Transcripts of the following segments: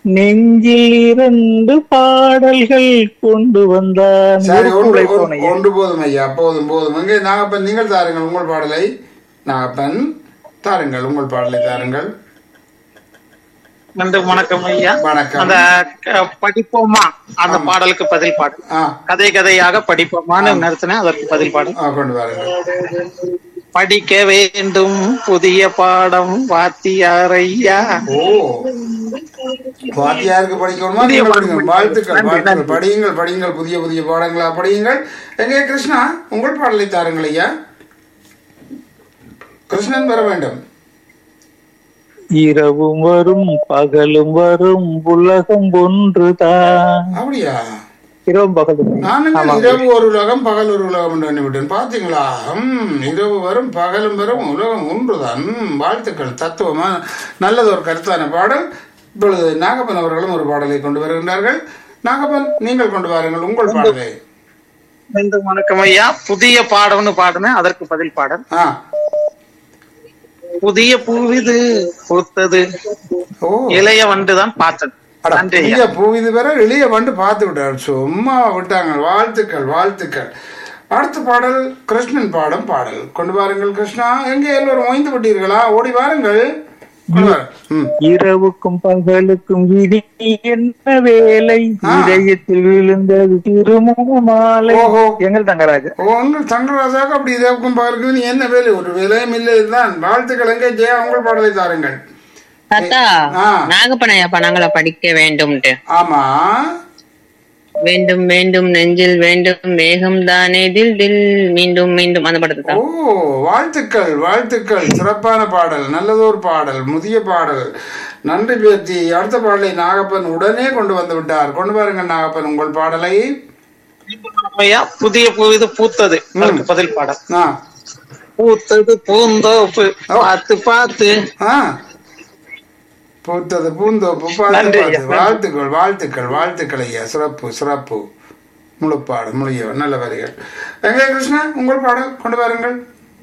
நெஞ்சில் இரண்டு பாடல்கள் கொண்டு வந்தான் சரி ஒன்று உருக்குலை ஒன்று- போன ஒன்று போதும் ஐயா போதும் போதும் எங்கே நாகப்பன் நீங்கள் தாருங்கள் உங்கள் பாடலை நாகப்பன் தாருங்கள் உங்கள் பாடலை தாருங்கள் நன்றி வணக்கம் ஐயா வணக்கம். அந்த க- படிப்போமா அந்த பாடலுக்கு பதில் பாடு ஆ கதை கதையாக படிப்போமான்னு நிறுத்தினேன் அதற்கு பதில் பாடு ஆ, கொண்டு வாருங்கள் படிக்க வேண்டும் புதிய பாடம் வாத்தியார் ஐயா ஓ வாத்தியாருக்கு படிக்கணுமா புதிய நீங்கள் பாடம் படிக்கணும் வாழ்த்துக்கள் நன்றி, வாழ்த்துக்கள் நன்றி. படியுங்கள் படியுங்கள் புதிய புதிய பாடங்களா படியுங்கள் எங்கே கிருஷ்ணா உங்கள் பாடலை தாருங்கள் ஐயா கிருஷ்ணன் வர வேண்டும் இரவும் வரும் பகலும் வரும் உலகம் ஒன்றுதான் அப்படியா இரவும் பகலும் நானுங்க ஆமாம். இரவு ஒரு உலகம் பகல் ஒரு உலகம் என்று எண்ணிவிட்டேன் பாத்தீங்களா ம் இரவு வரும் பகலும் வரும் உலகம் ஒன்றுதான் ம், வாழ்த்துக்கள் தத்துவமா நல்லது ஒரு கருத்தான பாடல் இப்பொழுது நாகப்பன் அவர்களும் ஒரு பாடலை கொண்டு வருகின்றார்கள் நாகப்பன் நீங்கள் கொண்டு வாருங்கள் உங்கள் பாடலை நன்றி வணக்கம் ஐயா புதிய பாடம்னு பாடுனேன் அதற்கு பதில் பாடல் ஆ புதிய பூவிது பூத்தது ஓ இளைய வண்டுதான் பார்த்தது அட, நன்றி ஐயா புதிய பூ இது வரை எளிய வந்து பார்த்து விட்டார் சும்மா விட்டாங்க வாழ்த்துக்கள் வாழ்த்துக்கள் அடுத்த பாடல் கிருஷ்ணன் பாடும் பாடல் கொண்டு வாருங்கள் கிருஷ்ணா எங்கே எல்லோரும் ஓய்ந்து விட்டீர்களா ஓடி வாருங்கள் கொண்டு வாருங்கள். ம் இரவுக்கும் பகலுக்கும் விடி என்ன வேலை ஆ. இதயத்தில் விழுந்தது திருமண மாலை ஓஹோ. எங்கள் தங்கராஜ் ஓ, உங்கள் தங்கராஜாக்கு அப்படி இதற்கும் பார்க்குது நீ என்ன வேலை ஒரு வேலையும் இல்லை இதுதான் வாழ்த்துக்கள் எங்கே ஜெயா உங்கள் பாடலை தாருங்கள் தாத்தா ஆ. நாகப்பனையா பணங்களை படிக்க வேண்டும்ட்டு ஆமா வேண்டும் வேண்டும் நெஞ்சில் வேண்டும் மேகம் தானே தில் தில் மீண்டும் மீண்டும் அந்த படத்தை ஓ தான் வாழ்த்துக்கள் வாழ்த்துக்கள் சிறப்பான பாடல் நல்லதொரு பாடல் முதிய பாடல் நன்றி பேத்தி அடுத்த பாடலை நாகப்பன் உடனே கொண்டு வந்து விட்டார் கொண்டு வாருங்கள் நாகப்பன் உங்கள் பாடலை ஐயா புதிய பூவிது பூத்தது அதற்கு பதில் பாடல் ஆ பூத்தது பூந்தோப்பு பார்த்து பார்த்து ஆ பூத்தது பூந்தோப்பு பார்த்து நன்றி ஐயா, பார்த்து. வாழ்த்துக்கள் வாழ்த்துக்கள் வாழ்த்துக்கள் ஐயா சிறப்பு சிறப்பு முழுப்பாடு முழிய நல்ல வரிகள் எங்கே கிருஷ்ணா உங்கள் பாடல் கொண்டு வாருங்கள்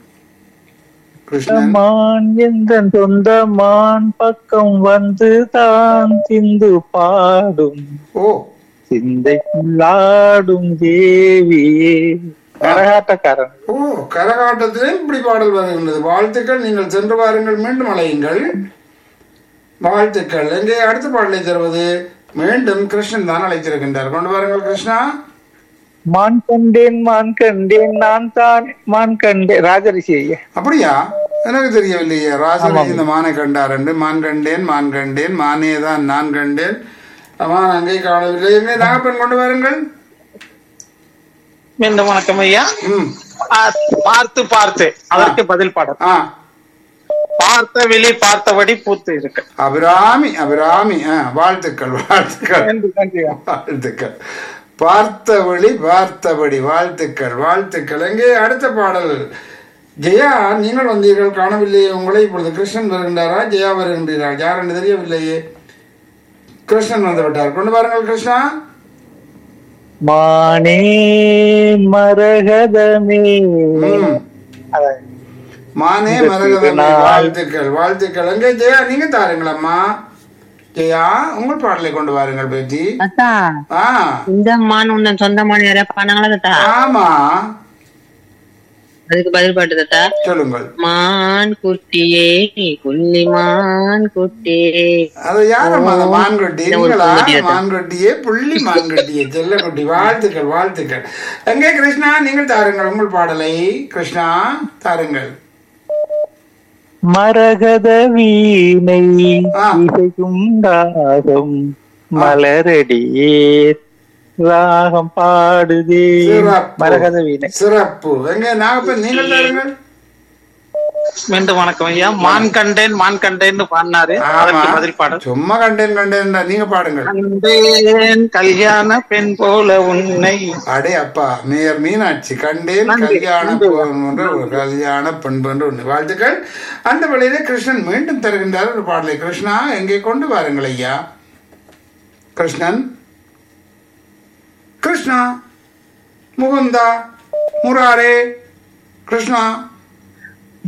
கிருஷ்ணன் மான் எந்த சொந்த மான் பக்கம் வந்து தான் சிந்து பாடும் ஓ சிந்தைக்குள்ளாடும் தேவியே கரகாட்டக்காரன் ஓ கரகாட்டத்திலே இப்படி பாடல் வருகின்றது வாழ்த்துக்கள் நீங்கள் சென்று வாருங்கள் மீண்டும் அலையுங்கள் வாழ்த்துக்கள் எங்கே அடுத்த பாடலை தருவது மீண்டும் கிருஷ்ணன் தான் அழைத்திருக்கின்றார் கொண்டு வாருங்கள் கிருஷ்ணா மான் கண்டேன் மான் கண்டேன் நான் தான் மான் கண்டேன் ராஜரிஷி ஐயா அப்படியா எனக்கு தெரியவில்லையே ராசரிஷி இந்த மானை கண்டார் என்று மான் கண்டேன் மான் கண்டேன் மானே தான் நான் கண்டேன் மான் அங்கே காணவில்லை எங்கே நாகப்பன் கொண்டு வாருங்கள் மீண்டும் வணக்கம் ஐயா ம் பார்த்து- பார்த்து பார்த்து அதற்கு பதில் பாடல் ஆ பார்த்த வெளி பார்த்தபடி பூத்து இருக்கு அபிராமி அபிராமி ஆ வாழ்த்துக்கள் வாழ்த்துக்கள் நன்றி நன்றி ஐயா. வாழ்த்துக்கள் பார்த்தபடி பார்த்தபடி வாழ்த்துக்கள் வாழ்த்துக்கள் எங்கே அடுத்த பாடல் ஜெயா நீங்கள் வந்தீர்கள் காணவில்லையே உங்களை இப்பொழுது கிருஷ்ணன் வருகின்றாரா ஜெயா வருகின்றாரா யார் என்று தெரியவில்லையே கிருஷ்ணன் வந்து விட்டார் கொண்டு வாருங்கள் கிருஷ்ணா மானே மரகதமே ம். அதான். மானே இந்த மரகதமே திருநாள். வாழ்த்துக்கள் வாழ்த்துக்கள் எங்கே ஜெயா நீங்க தாருங்களம்மா ஜெயா உங்கள் பாடலை கொண்டு வாருங்கள் பேட்டி தாத்தா ஆ இந்த மான் உந்தன் சொந்த மான் யாரையா பண்ணாங்களா தாத்தா ஆமா அதுக்கு பதில் பாட்டு தாத்தா சொல்லுங்கள் மான் குட்டியே குள்ளி மான் குட்டியே அது யாரம்மா அந்த மான்குட்டி இந்த ஒரு நீங்களா பூங்குட்டியா தான். மான்குட்டியே புள்ளி மான்குட்டியே செல்லக்குட்டி வாழ்த்துக்கள் வாழ்த்துக்கள் எங்கே கிருஷ்ணா நீங்கள் தாருங்கள் உங்கள் பாடலை கிருஷ்ணா தாருங்கள் மரகத வீணை ஆ. இசைக்கும் ராகம் மலரடியே ராகம் பாடுதே சிறப்பு. மரகத வீணை சிறப்பு எங்கே நாகப்பன் நீங்கள் தாருங்கள் மீண்டும் வணக்கம் ஐயா மான் கண்டேன் மான் கண்டேன்னு பாடினாரு அதற்கு ஆமா. பதில் பாடல் சும்மா கண்டேன் கண்டேன் நீங்க பாடுங்கள் கண்டேன் கல்யாண பெண் போல உன்னை அடே அப்பா மேயர் மீனாட்சி கண்டேன் நன்றி, கல்யாண நன்றி. பெண் போன்ற ஒரு கல்யாண பெண் போன்ற ஒன்று வாழ்த்துக்கள் அந்த வழியிலே கிருஷ்ணன் மீண்டும் தருகின்றார் ஒரு பாடலை கிருஷ்ணா எங்கே கொண்டு வாருங்கள் ஐயா கிருஷ்ணன் கிருஷ்ணா முகுந்தா முராரே கிருஷ்ணா